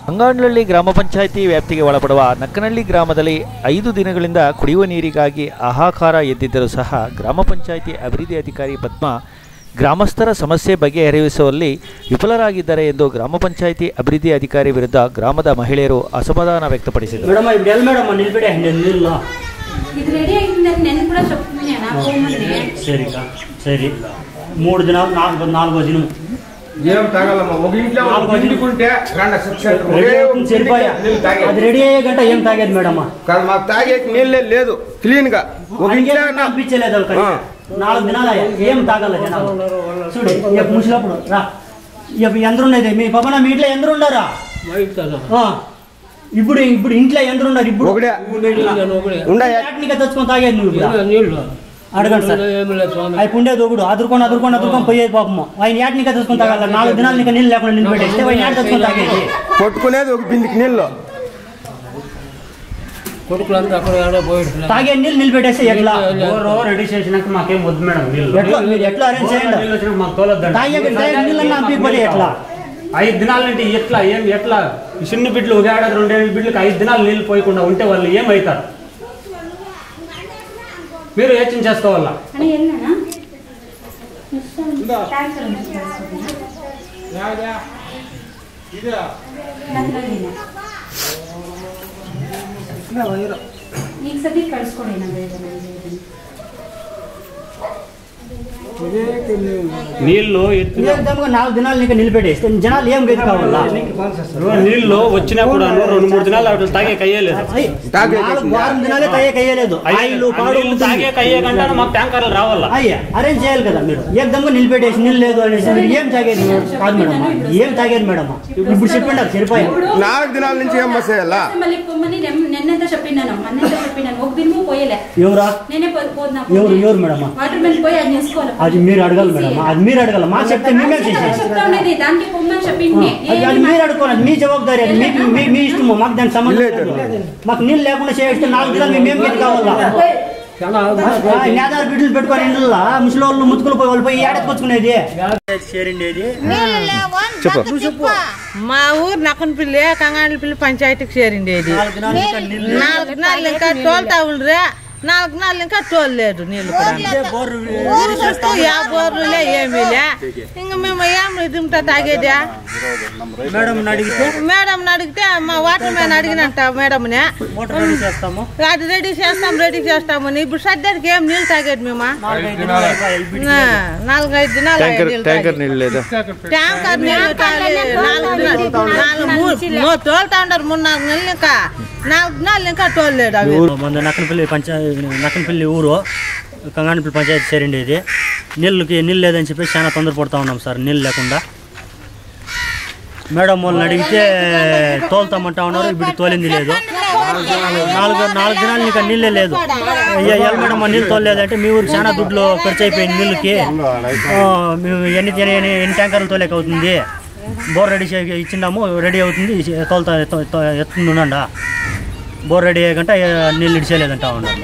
ಅಂಗಾಂಡ್ಲಳ್ಳಿ ಗ್ರಾಮ ಪಂಚಾಯಿತಿ ವ್ಯಾಪ್ತಿಗೆ ಒಳಪಡುವ ನಕ್ಕನಹಳ್ಳಿ ಗ್ರಾಮದಲ್ಲಿ ಐದು ದಿನಗಳಿಂದ ಕುಡಿಯುವ ನೀರಿಗಾಗಿ ಹಾಹಾಕಾರ ಎದ್ದಿದ್ದರೂ ಸಹ ಗ್ರಾಮ ಪಂಚಾಯಿತಿ ಅಭಿವೃದ್ಧಿ ಅಧಿಕಾರಿ ಪದ್ಮ ಗ್ರಾಮಸ್ಥರ ಸಮಸ್ಯೆ ಬಗೆಹರಿಸುವಲ್ಲಿ ವಿಫಲರಾಗಿದ್ದಾರೆ ಎಂದು ಗ್ರಾಮ ಪಂಚಾಯಿತಿ ಅಭಿವೃದ್ಧಿ ಅಧಿಕಾರಿ ವಿರುದ್ಧ ಗ್ರಾಮದ ಮಹಿಳೆಯರು ಅಸಮಾಧಾನ ವ್ಯಕ್ತಪಡಿಸಿದರು మేడం ఇప్పుడు వెళ్ళి మేడం నిలబెట్టే నీళ్ళు ఇది రెడీ అయిందని నేను కూడా చెప్తున్నాను పోమని సరిగా సరే మూడు దినాలు నాలుగు నాలుగో దినం ఏం తాగాలమ్మా ఒక ఇంట్లో నాలుగు ఒక ఇంటికుంటే రెండు సబ్సెట్ రెడీ అవుతుంది సరిపోయా నీళ్ళు తాగేది అది రెడీ అయ్యే గంట ఏం తాగేది మేడం కానీ మాకు తాగేకి నీళ్ళే లేదు క్లీన్ గా ఒక ఇంట్లో నా- అనిపించలేదు వాళ్ళకి. ఆ. నాలుగు దినాలు అయ్యా ఏం తాగల జనాలు చూడు ఇక ముసినప్పుడు రా ఇక ఎందరు ఉన్నది మీ పక్కన మీ ఇంట్లో ఎందరు ఉండారా ఆ. ఇప్పుడు ఇప్పుడు ఇంట్లో ఎందరు ఉన్నారు ఇప్పుడు ఒకడే ఉండయా నీకే తెచ్చుకొని తాగేది నువ్వు ఇప్పుడు. అడగండి సార్ అవి పుండేది ఒకడు అదురుకొని అదురుకొని అదురుకొని పోయేది పాపము ఆయన ఏట నీకే తెచ్చుకొని తాగాల నాలుగు దినాలు నీకు నీళ్ళు లేకుండా నిన్ను పెట్టేస్తే ఆయన ఏట తెచ్చుకొని తాగేది పట్టుకునేది ఒక బిందికి నీళ్ళు తాగే నీళ్ళు నిలబెట్టేస్తే ఎట్లా రెడీ చేసినాక మాకేం వద్దు మేడం నీళ్ళు ఎట్లా మీరు ఎట్లా అరేంజ్ చేయండి నీళ్ళు వచ్చినాక మాకు తోలొద్దండి తాగే తాగే నీళ్ళన్నా పంపించబడి ఎట్లా ఐదు దినాలు అంటే ఎట్లా ఏం ఎట్లా ఈ చిన్న బిడ్డలు ఒక ఏడాది రెండేళ్ళ బిడ్డలకు ఐదు దినాలు నీళ్ళు పోయకుండా ఉంటే వాళ్ళు ఏమవుతారు మీరు యోచన చేసుకోవాలా అని ఎన్ననా ట్యాంకర్ ಈಗ ಸದ್ಯಕ್ಕೆ ಕಳಿಸ್ಕೊಡಿ ನಾವು నీళ్ళు ఎత్తు ఏకదమ్గా నాలుగు దినాలు నీకు నిలబెట్టేస్తే జనాలు ఏం గది కావాలా నీళ్ళు వచ్చినప్పుడు రెండు మూడు దినాలు అట్లా తాగే కయ్యలేదు అయ్, తాగే నాలుగు వారం దినాలే తాగే కయ్యలేదు ఆయిల్ పాడు నీళ్ళు తాగే కయ్యే కంటే మాకు ట్యాంకర్లు రావాలా అయ్యా అరేంజ్ చేయాలి కదా మీరు ఏకదమ్గా నిలబెట్టేసి నీళ్ళు లేదు అనేసి మీరు ఏం తాగేది కాదు మేడం ఏం తాగేది మేడం ఇప్పుడు చెప్పండి నాకు సరిపోయా నాలుగు దినాల నుంచి ఏం మసేయాలా మళ్ళీ పొమ్మని నెన్నంత చెప్పినాను అన్నంత చెప్పినాను ఒక దినము పోయలే ఎవరా నేనే పో- పోతున్నా ఎవరు ఎవరు మేడం వాటర్ మెల్ పోయి అది చేసుకోవాలి అది మీరు అడగాలి మేడం అది మీరు అడగాలి మాకు చెప్తే మేమే చేసేసి చెప్తా ఉండేది దానికి పొమ్మని చెప్పింది అది అది మీరు అడుకోవాలి అది మీ జవాబుదారి అది మీకు మీ- మీ ఇష్టము మాకు దానికి సంబంధం లేదు మాకు నీళ్ళు లేకుండా చేస్తే నాలుగు దినాలు మేము ఏం గది కావాలా నేదారు బిడ్డలు పెట్టుకొని ఇంట్లో ముసలి వాళ్ళు ముత్తుకులు పోయి వాళ్ళు పోయి ఏడకొచ్చుకునేది చేరిండేది చెప్పు మా ఊరు నక్కనపల్లి కంగానపల్లి పంచాయతీకి చేరిండేది నాలుగు దినాలు ఇంకా నీళ్ళు నాలుగు నాలుగు ఇంకా తోలుతా ఉండ్రే నాలుగు నాలుగు ఇంకా తోలలేదు నీళ్ళు కూడా ఇదే బోరు చుట్టూ యా బోర్లులే ఏమీలే ఇంకా మేము ఏం దింటా తాగేదా మేడం అడిగితే మేడం అడిగితే మా వాటర్ మ్యాన్ అడిగినంట మేడంని మోటార్ రెడీ చేస్తాము అది రెడీ చేస్తాం రెడీ చేస్తామని ఇప్పుడు సద్యానికి ఏం నీళ్ళు తాగేది మేము నాలుగైదు దినాలు అయిపోయి ఎల్బిడి ఆ, నాలుగైదు దినాలు అయ్యాయి నీళ్ళు తాగి. నీళ్ళు లేదా ట్యాంకర్ నీళ్ళు తాగి నాలుగు దినాలు- నాలుగు మూడు మూడు తోలుతా ఉండరు మూడు నాలుగు నెలలు ఇంకా నాలుగు దినాలు ఇంకా తోలలేడు అవి మన నక్కనపల్లి పంచాయతీ నక్కనపల్లి ఊరు కంగానపల్లి పంచాయతీ చేరిండేది నీళ్ళకి నీళ్ళు లేదని చెప్పి చాలా తొందర పడుతూ ఉన్నాం సార్ నీళ్ళు లేకుండా మేడం వాళ్ళని అడిగితే తోలుతామంటా ఉన్నారు ఇప్పుడు తోలింది లేదు నాలుగు నాలుగు దినాలు నీకు నీళ్ళే లేదు అయ్యా ఎలా మేడం మా నీళ్ళు తోలేదంటే మీ ఊరికి చాలా దుడ్లు ఖర్చు అయిపోయింది నీళ్ళకి ఆ, మేము ఎన్ని ఎన్ని ఎన్ని ట్యాంకర్లు తోలేక అవుతుంది బోర్ రెడీ చే ఇచ్చినాము రెడీ అవుతుంది తోలుతా తో- తో- ఎత్తుంది ఉండండా బోర్ రెడీ అయ్యాకంటే నీళ్ళు ఇడిచేయలేదంటా ఉన్నారు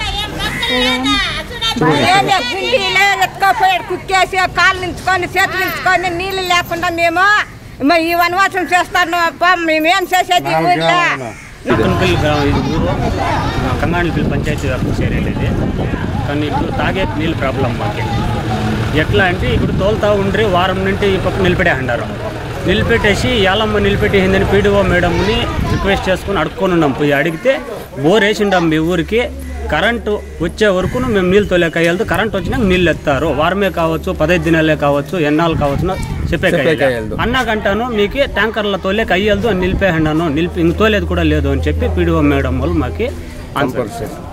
ఏమే గుండీలే ఎత్తుకోపోయి కుక్కేసి కాళ్ళు నించుకొని చేతులు నించుకొని నీళ్లు లేకుండా మేము మరి ఈ వనవాసం చేస్తాను అప్ప మేమేం చేసేది ఈ ఊర్లో నక్కనపల్లి గ్రామం ఇది ఊరు కంగానపల్లి పంచాయతీ వరకు చేరేది కానీ ఇప్పుడు తాగే నీళ్ళు ప్రాబ్లం మాకు ఎట్లా అంటే ఇప్పుడు తోలుతా ఉండ్రి వారం నుండి ఈ పక్క నిలిపెట్టేస్తున్నారు నిలిపెట్టేసి యాలమ్మ నిలిపెట్టేసిందని పీడిఓ మేడంని రిక్వెస్ట్ చేసుకుని అడుక్కొని ఉన్నాం పోయి అడిగితే బోర్ వేసిండాం మీ ఊరికి కరెంటు వచ్చే వరకు మేము నీళ్ళు తోలేక వెళ్తూ కరెంట్ వచ్చినాక నీళ్ళు ఎత్తారు వారమే కావచ్చు పదహైదు దినాలే కావచ్చు ఎన్నాళ్ళు కావచ్చు చెప్పే అన్నాకంటాను మీకు ట్యాంకర్ల తోలేక అయ్యలేదు అని నిలిపేహండాను నిలిపి ఇంక తోలేదు కూడా లేదు అని చెప్పి పీడిఓ మేడం వాళ్ళు మాకు ఆన్సర్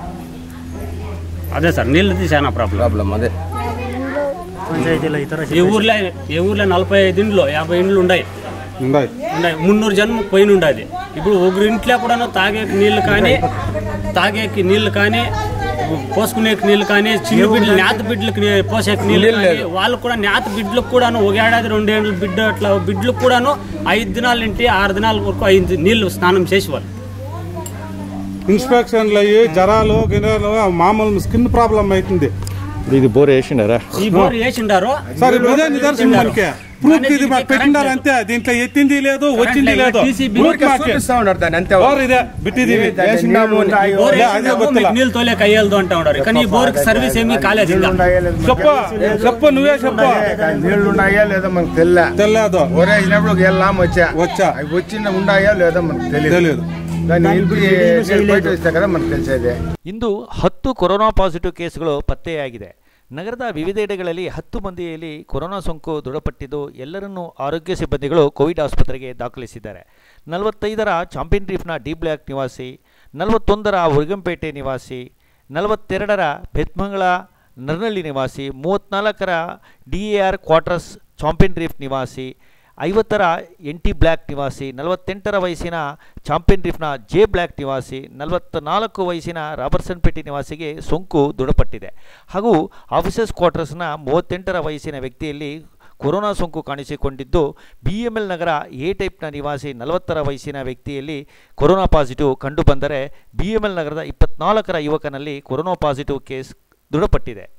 అదే సార్ నీళ్ళది చాలా ప్రాబ్లం ప్రాబ్లం అదే పంచాయతీలో ఇతర ఈ ఊర్లో ఈ ఊర్లో నలభై ఐదు ఇండ్లు యాభై ఇండ్లు ఉన్నాయి ఉన్నాయి ఉన్నాయి మున్నూరు జన్మ పోయిన ఉండదు ఇప్పుడు ఒకరి ఇంట్లో కూడా తాగేకి నీళ్లు కానీ తాగేకి నీళ్లు కానీ పోసుకునేకి నీళ్లు కానీ చిన్న బిడ్డలు నేత బిడ్డలకి నీ- పోసేకి నీళ్లు కానీ వాళ్ళు కూడా నేత బిడ్డలకు కూడాను ఒక ఏడాది రెండేళ్ళు బిడ్డ అట్లా బిడ్డలకు కూడాను ఐదు దినాల నుండి ఆరు దినాల వరకు ఐదు నీళ్లు స్నానం చేసేవాళ్ళు ఇన్స్పెక్షన్లు అయ్యి జ్వరాలు గిన్నెలు మామూలు స్కిన్ ప్రాబ్లం అవుతుంది ఇది బోర్ వేసిండారా ఈ బోర్ వేసిండారు సార్ ఇప్పుడు ఇదే నిదర్శనం మనకి ప్రూఫ్ ఇది మాకు పెట్టినారు అంతే దీంట్లో ఎత్తింది లేదు వచ్చింది లేదు ప్రూఫ్ మాకే చూపిస్తా ఉన్నారు దాన్ని అంతే ఓర్ ఇదే బిట్టిదీవి వేసినాము అని. బోర్ లే, అదే వేసినాము, ಗೊತ್ತಿಲ್ಲ. మీకు నీళ్ళు తోలేక అయ్యల్దు అంటా ఉన్నారు కానీ ఈ బోర్ సర్వీస్ ఏమీ కాలేదు ఇంకా చెప్పు చెప్పు నువ్వే చెప్పు నీళ్లు ఉన్నాయా లేదో మనకు తెలియదు తెలియదు ఒరేసినప్పుడు వెళ్ళాం వచ్చా వచ్చా అవి వచ్చిన ఉన్నాయా లేదో మనకు తెలియదు తెలియదు దాన్ని నిలిపి నీళ్ళు బయట వేస్తే కదా మనకు తెలిసేది ಇಂದು ಹತ್ತು ಕೊರೋನಾ ಪಾಸಿಟಿವ್ ಕೇಸ್ಗಳು ಪತ್ತೆಯಾಗಿದೆ ನಗರದ ವಿವಿಧೆಡೆಗಳಲ್ಲಿ ಹತ್ತು ಮಂದಿಯಲ್ಲಿ ಕೊರೋನಾ ಸೋಂಕು ದೃಢಪಟ್ಟಿದ್ದು ಎಲ್ಲರನ್ನೂ ಆರೋಗ್ಯ ಸಿಬ್ಬಂದಿಗಳು ಕೋವಿಡ್ ಆಸ್ಪತ್ರೆಗೆ ದಾಖಲಿಸಿದ್ದಾರೆ ನಲವತ್ತೈದರ ಚಾಂಪಿಯನ್ ರೀಫ್ನ ಡಿ ಬ್ಲಾಕ್ ನಿವಾಸಿ ನಲವತ್ತೊಂದರ ಉರ್ಗಂಪೇಟೆ ನಿವಾಸಿ ನಲವತ್ತೆರಡರ ಬೆತ್ಮಂಗಳ ನರ್ನಳ್ಳಿ ನಿವಾಸಿ ಮೂವತ್ತ್ನಾಲ್ಕರ D A R quarters Champion Reef ನಿವಾಸಿ ಐವತ್ತರ ಎನ್ ಟಿ ಬ್ಲ್ಯಾಕ್ ನಿವಾಸಿ ನಲವತ್ತೆಂಟರ ವಯಸ್ಸಿನ ಚಾಂಪಿಯನ್ ರೀಫ್ನ ಜೆ ಬ್ಲ್ಯಾಕ್ ನಿವಾಸಿ ನಲವತ್ತ ನಾಲ್ಕು ವಯಸ್ಸಿನ ರಾಬರ್ಸನ್ಪೇಟೆ ನಿವಾಸಿಗೆ ಸೋಂಕು ದೃಢಪಟ್ಟಿದೆ ಹಾಗೂ ಆಫೀಸರ್ಸ್ ಕ್ವಾರ್ಟರ್ಸ್ನ ಮೂವತ್ತೆಂಟರ ವಯಸ್ಸಿನ ವ್ಯಕ್ತಿಯಲ್ಲಿ ಕೊರೋನಾ ಸೋಂಕು ಕಾಣಿಸಿಕೊಂಡಿದ್ದು B M L Nagar A ಟೈಪ್ನ ನಿವಾಸಿ ನಲವತ್ತರ ವಯಸ್ಸಿನ ವ್ಯಕ್ತಿಯಲ್ಲಿ ಕೊರೋನಾ ಪಾಸಿಟಿವ್ ಕಂಡುಬಂದರೆ ಬಿ ಎಮ್ ಎಲ್ ನಗರದ ಇಪ್ಪತ್ನಾಲ್ಕರ ಯುವಕನಲ್ಲಿ ಕೊರೋನಾ ಪಾಸಿಟಿವ್ ಕೇಸ್ ದೃಢಪಟ್ಟಿದೆ